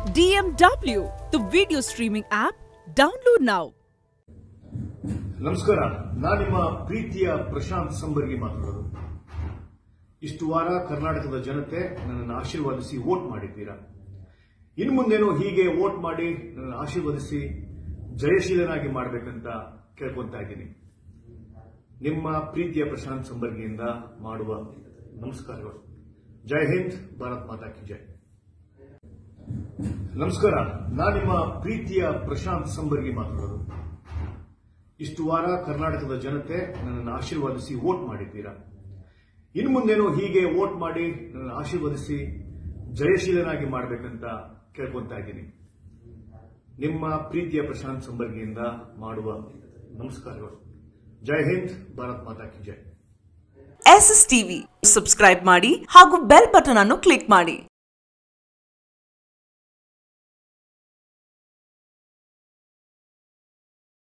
DMW, the video streaming app. Download now. ನಮಸ್ಕಾರ ನಾನು ನಿಮ್ಮ ಪ್ರೀತಿಯ ಪ್ರಶಾಂತ್ ಸಂಬರ್ಗಿ ಮಾತಾಡೋದು ಇಷ್ಟು ವಾರ ಕರ್ನಾಟಕದ ಜನತೆ ನನ್ನನ್ನು ಆಶೀರ್ವಾದಿಸಿ ವೋಟ್ ಮಾಡಿದ್ದೀರಾ ಇನ್ನು ಮುಂದೇನು ಹೀಗೆ ವೋಟ್ ಮಾಡಿ ನನ್ನನ್ನು ಆಶೀರ್ವದಿಸಿ ಜಯಶೀಲನಾಗಿ ಮಾಡಬೇಕಂತ ಕೇಳ್ಕೊಂತಾ ಇದ್ದೀನಿ ನಿಮ್ಮ ಪ್ರೀತಿಯ ಪ್ರಶಾಂತ್ ಸಂಬರ್ಗಿಯಿಂದ ಮಾಡುವ ನಮಸ್ಕಾರಗಳು ಜೈ ಹಿಂದ್ ಭಾರತ್ ಮಾತಾ ಕಿ ಜೈ ನಮಸ್ಕಾರ ನಾನು ನಿಮ್ಮ ಪ್ರೀತಿಯ ಪ್ರಶಾಂತ್ ಸಂಬರ್ಗಿ ಮಾತಾಡೋದು ಇಷ್ಟು ವಾರ ಕರ್ನಾಟಕದ ಜನತೆ ನನ್ನನ್ನು ಆಶೀರ್ವಾದಿಸಿ ವೋಟ್ ಮಾಡಿದ್ದೀರಾ ಇನ್ನು ಮುಂದೇನು ಹೀಗೆ ವೋಟ್ ಮಾಡಿ ನನ್ನನ್ನು ಆಶೀರ್ವದಿಸಿ ಜಯಶೀಲನಾಗಿ ಮಾಡಬೇಕಂತ ಕೇಳ್ಕೊಂತಾ ಇದ್ದೀನಿ ನಿಮ್ಮ ಪ್ರೀತಿಯ ಪ್ರಶಾಂತ್ ಸಂಬರ್ಗಿಯಿಂದ ಮಾಡುವ ನಮಸ್ಕಾರಗಳು ಜೈ ಹಿಂದ್ ಭಾರತ್ ಮಾತಾ ಕಿ ಜೈ ಎಸ್ ಎಸ್ ಟಿವಿ ಸಬ್ಸ್ಕ್ರೈಬ್ ಮಾಡಿ ಹಾಗೂ ಬೆಲ್ ಬಟನ್ ಅನ್ನು ಕ್ಲಿಕ್ ಮಾಡಿ